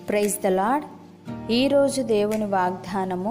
praise the lord ఈరోజు దేవుని వాగ్దానము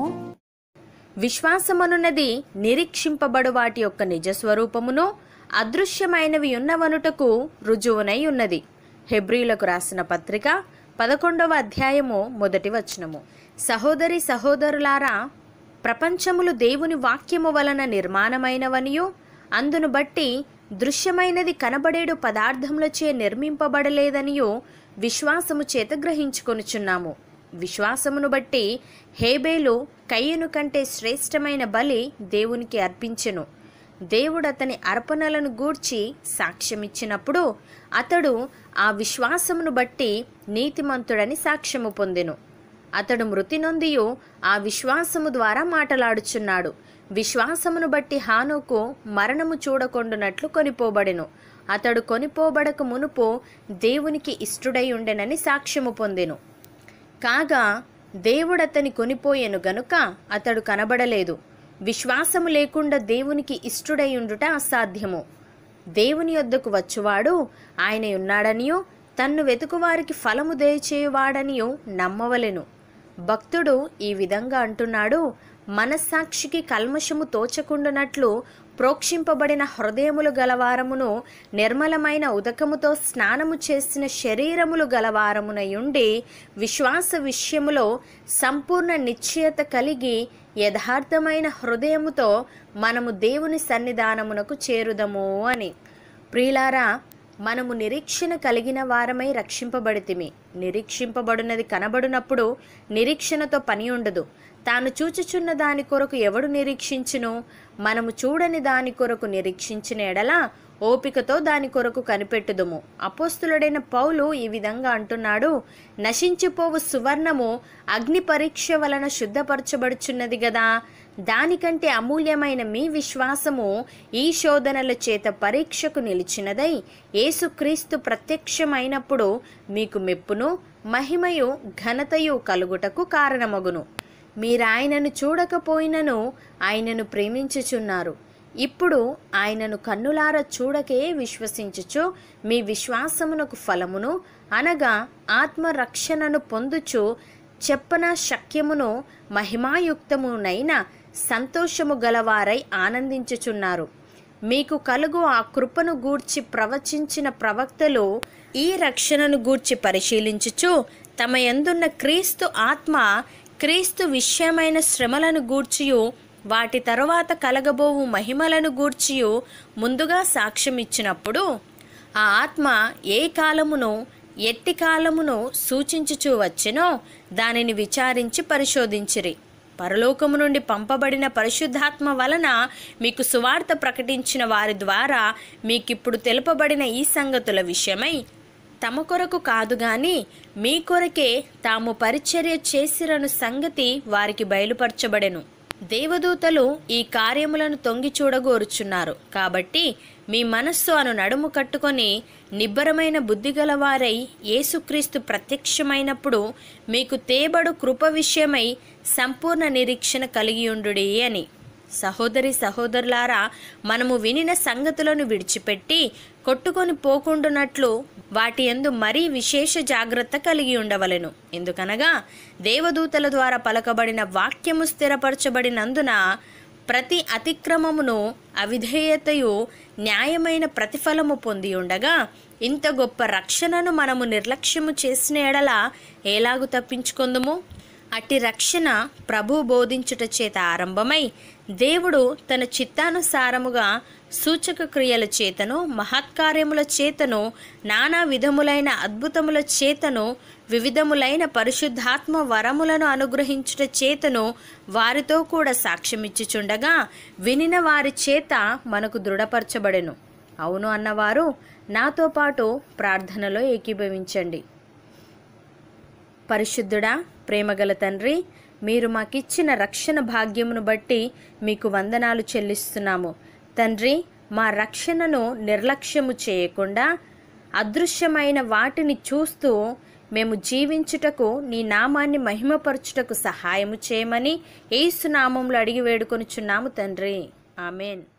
విశ్వాసమనున్నది నిరీక్షింపబడు వాటి యొక్క నిజస్వరూపమును అదృశ్యమైనవి ఉన్నవనుటకు రుజువునై ఉన్నది హెబ్రీలకు రాసిన పత్రిక పదకొండవ అధ్యాయము మొదటి వచనము సహోదరి సహోదరులారా ప్రపంచములు దేవుని వాక్యము వలన నిర్మాణమైనవనియు అందును బట్టి దృశ్యమైనది కనబడేడు పదార్థములచే నిర్మింపబడలేదనియు విశ్వాసము చేత గ్రహించుకొనుచున్నాము విశ్వాసమును బట్టి హేబేలు కయ్యను కంటే శ్రేష్టమైన బలి దేవునికి అర్పించెను దేవుడు అతని అర్పణలను గూర్చి సాక్ష్యమిచ్చినప్పుడు అతడు ఆ విశ్వాసమును బట్టి నీతిమంతుడని సాక్ష్యము పొందెను అతడు మృతి నొందియు ఆ విశ్వాసము ద్వారా మాటలాడుచున్నాడు విశ్వాసమును బట్టి హానుకు మరణము చూడకొండునట్లు కొనిపోబడెను అతడు కొనిపోబడక మునుపు దేవునికి ఇష్టుడై ఉండెనని సాక్ష్యము పొందెను కాగా దేవుడతని కొనిపోయెను గనుక అతడు కనబడలేదు విశ్వాసము లేకుండా దేవునికి ఇష్టుడై ఉండుట అసాధ్యము దేవుని యొద్దకు వచ్చువాడు ఆయన ఉన్నాడనియో తన్ను వెతుకువారికి ఫలము దయచేయువాడనియో నమ్మవలెను భక్తుడు ఈ విధంగా అంటున్నాడు మనస్సాక్షికి కల్మషము తోచకుండునట్లు ప్రోక్షింపబడిన హృదయములు గలవారమును నిర్మలమైన ఉదకముతో స్నానము చేసిన శరీరములు గలవారమునయుండి విశ్వాస విషయములో సంపూర్ణ నిశ్చయత కలిగి యథార్థమైన హృదయముతో మనము దేవుని సన్నిధానమునకు చేరుదము అని ప్రియులారా మనము నిరీక్షణ కలిగిన వారమై రక్షింపబడితిమి నిరీక్షింపబడినది కనబడినప్పుడు నిరీక్షణతో పని ఉండదు తాను చూచుచున్న దాని కొరకు ఎవడు నిరీక్షించును మనము చూడని దాని కొరకు నిరీక్షించిన ఎడల ఓపికతో దాని కొరకు కనిపెట్టుదుము అపోస్తులుడైన పౌలు ఈ విధంగా అంటున్నాడు నశించిపోవు సువర్ణము అగ్ని పరీక్ష వలన శుద్ధపరచబడుచున్నది గదా దానికంటే అమూల్యమైన మీ విశ్వాసము ఈ శోధనల చేత పరీక్షకు నిలిచినదై యేసుక్రీస్తు ప్రత్యక్షమైనప్పుడు మీకు మెప్పును మహిమయు ఘనతయు కలుగుటకు కారణమగును మీరాయనను చూడకపోయినను ఆయనను ప్రేమించుచున్నారు ఇప్పుడు ఆయనను కన్నులార చూడకే విశ్వసించుచు మీ విశ్వాసమునకు ఫలమును అనగా ఆత్మరక్షణను పొందుచు చెప్పన శక్యమును మహిమాయుక్తమునైన సంతోషము గలవారై ఆనందించుచున్నారు మీకు కలుగు ఆ కృపను గూర్చి ప్రవచించిన ప్రవక్తలు ఈ రక్షణను గూర్చి పరిశీలించుచు తమ యందున్న క్రీస్తు ఆత్మ క్రీస్తు విషయమైన శ్రమలను గూర్చియు వాటి తరువాత కలగబోవు మహిమలను గూర్చియు ముందుగా సాక్ష్యం ఇచ్చినప్పుడు ఆ ఆత్మ ఏ కాలమును ఎట్టి కాలమును సూచించుచూ వచ్చెనో దానిని విచారించి పరిశోధించిరి పరలోకము నుండి పంపబడిన పరిశుద్ధాత్మ వలన మీకు సువార్త ప్రకటించిన వారి ద్వారా మీకిప్పుడు తెలుపబడిన ఈ సంగతుల విషయమై తమ కొరకు కాదు గాని మీ కొరకే తాము పరిచర్య చేసిరను సంగతి వారికి బయలుపరచబడెను దేవదూతలు ఈ కార్యములను తొంగి చూడగోరుచున్నారు కాబట్టి మీ మనస్సు అను నడుము కట్టుకొని నిబ్బరమైన బుద్ధిగలవారై యేసుక్రీస్తు ప్రత్యక్షమైనప్పుడు మీకు తేబడు కృప విషయమై సంపూర్ణ నిరీక్షణ కలిగియుండుడి అని సహోదరి సహోదరులారా మనము వినిన సంగతులను విడిచిపెట్టి కొట్టుకొని పోకుండునట్లు వాటి ఎందు మరీ విశేష జాగ్రత్త కలిగి ఉండవలెను ఎందుకనగా దేవదూతల ద్వారా పలకబడిన వాక్యము స్థిరపరచబడినందున ప్రతి అతిక్రమమును అవిధేయతయు న్యాయమైన ప్రతిఫలము పొంది ఉండగా ఇంత గొప్ప రక్షణను మనము నిర్లక్ష్యము చేసిన ఎడల ఎలాగు తప్పించుకుందుము అట్టి రక్షణ ప్రభు బోధించుట చేత ఆరంభమై దేవుడు తన చిత్తానుసారముగా సూచక క్రియల చేతను మహత్కార్యముల చేతను నానా విధములైన అద్భుతముల చేతను వివిధములైన పరిశుద్ధాత్మ వరములను అనుగ్రహించుట చేతను వారితో కూడా సాక్ష్యమిచ్చుచుండగా వినిన వారి చేత మనకు దృఢపరచబడెను అవును అన్నవారు నాతో పాటు ప్రార్థనలో ఏకీభవించండి పరిశుద్ధుడా ప్రేమగల తండ్రి మీరు మాకిచ్చిన రక్షణ భాగ్యమును బట్టి మీకు వందనాలు చెల్లిస్తున్నాము తండ్రి మా రక్షణను నిర్లక్ష్యము చేయకుండా అదృశ్యమైన వాటిని చూస్తూ మేము జీవించుటకు నీ నామాన్ని మహిమపరచుటకు సహాయము చేయమని ఏసునామంలో అడిగి వేడుకొనుచున్నాము తండ్రి ఆమెన్